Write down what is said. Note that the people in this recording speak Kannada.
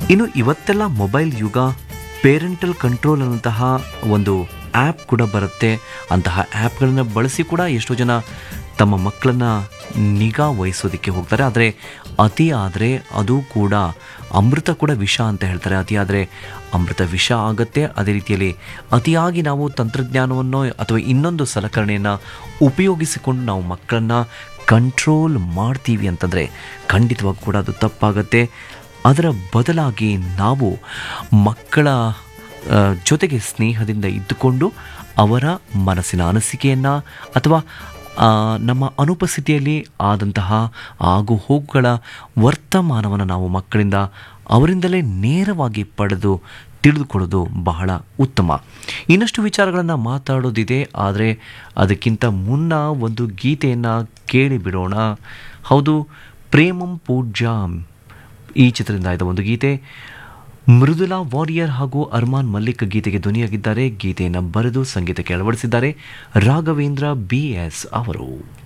ಇನ್ನು ಇವತ್ತೆಲ್ಲ ಮೊಬೈಲ್ ಯುಗ ಪೇರೆಂಟಲ್ ಕಂಟ್ರೋಲ್ ಅನ್ನಂತಹ ಒಂದು ಆ್ಯಪ್ ಕೂಡ ಬರುತ್ತೆ ಅಂತಹ ಆ್ಯಪ್ಗಳನ್ನು ಬಳಸಿ ಕೂಡ ಎಷ್ಟೋ ಜನ ತಮ್ಮ ಮಕ್ಕಳನ್ನ ನಿಗಾ ವಹಿಸೋದಕ್ಕೆ ಹೋಗ್ತಾರೆ ಆದರೆ ಅತಿ ಆದರೆ ಅದು ಕೂಡ ಅಮೃತ ಕೂಡ ವಿಷ ಅಂತ ಹೇಳ್ತಾರೆ ಅತಿ ಆದರೆ ಅಮೃತ ವಿಷ ಆಗುತ್ತೆ ಅದೇ ರೀತಿಯಲ್ಲಿ ಅತಿಯಾಗಿ ನಾವು ತಂತ್ರಜ್ಞಾನವನ್ನು ಅಥವಾ ಇನ್ನೊಂದು ಸಲಕರಣೆಯನ್ನು ಉಪಯೋಗಿಸಿಕೊಂಡು ನಾವು ಮಕ್ಕಳನ್ನ ಕಂಟ್ರೋಲ್ ಮಾಡ್ತೀವಿ ಅಂತಂದರೆ ಖಂಡಿತವಾಗಿ ಕೂಡ ಅದು ತಪ್ಪಾಗತ್ತೆ ಅದರ ಬದಲಾಗಿ ನಾವು ಮಕ್ಕಳ ಆ, ಜೊತೆಗೆ ಸ್ನೇಹದಿಂದ ಇದ್ದುಕೊಂಡು ಅವರ ಮನಸ್ಸಿನ ಅನಿಸಿಕೆಯನ್ನು ಅಥವಾ ಆ, ನಮ್ಮ ಅನುಪಸ್ಥಿತಿಯಲ್ಲಿ ಆದಂತಹ ಆಗು ಹೋಗುಗಳ ವರ್ತಮಾನವನ್ನು ನಾವು ಮಕ್ಕಳಿಂದ ಅವರಿಂದಲೇ ನೇರವಾಗಿ ಪಡೆದು ತಿಳಿದುಕೊಳ್ಳೋದು ಬಹಳ ಉತ್ತಮ ಇನ್ನಷ್ಟು ವಿಚಾರಗಳನ್ನು ಮಾತಾಡೋದಿದೆ ಆದರೆ ಅದಕ್ಕಿಂತ ಮುನ್ನ ಒಂದು ಗೀತೆಯನ್ನು ಕೇಳಿ ಬಿಡೋಣ ಹೌದು ಪ್ರೇಮಂ ಪೂಜ್ಯಾಂ ಈ ಚಿತ್ರದಿಂದ ಆಯ್ದ ಒಂದು ಗೀತೆ ಮೃದುಲಾ ವಾರಿಯರ್ ಹಾಗೂ ಅರ್ಮಾನ್ ಮಲ್ಲಿಕ್ ಗೀತೆಗೆ ಧ್ವನಿಯಾಗಿದ್ದಾರೆ ಗೀತೆಯನ್ನು ಬರೆದು ಸಂಗೀತಕ್ಕೆ ಅಳವಡಿಸಿದ್ದಾರೆ ರಾಘವೇಂದ್ರ ಬಿ ಎಸ್ ಅವರು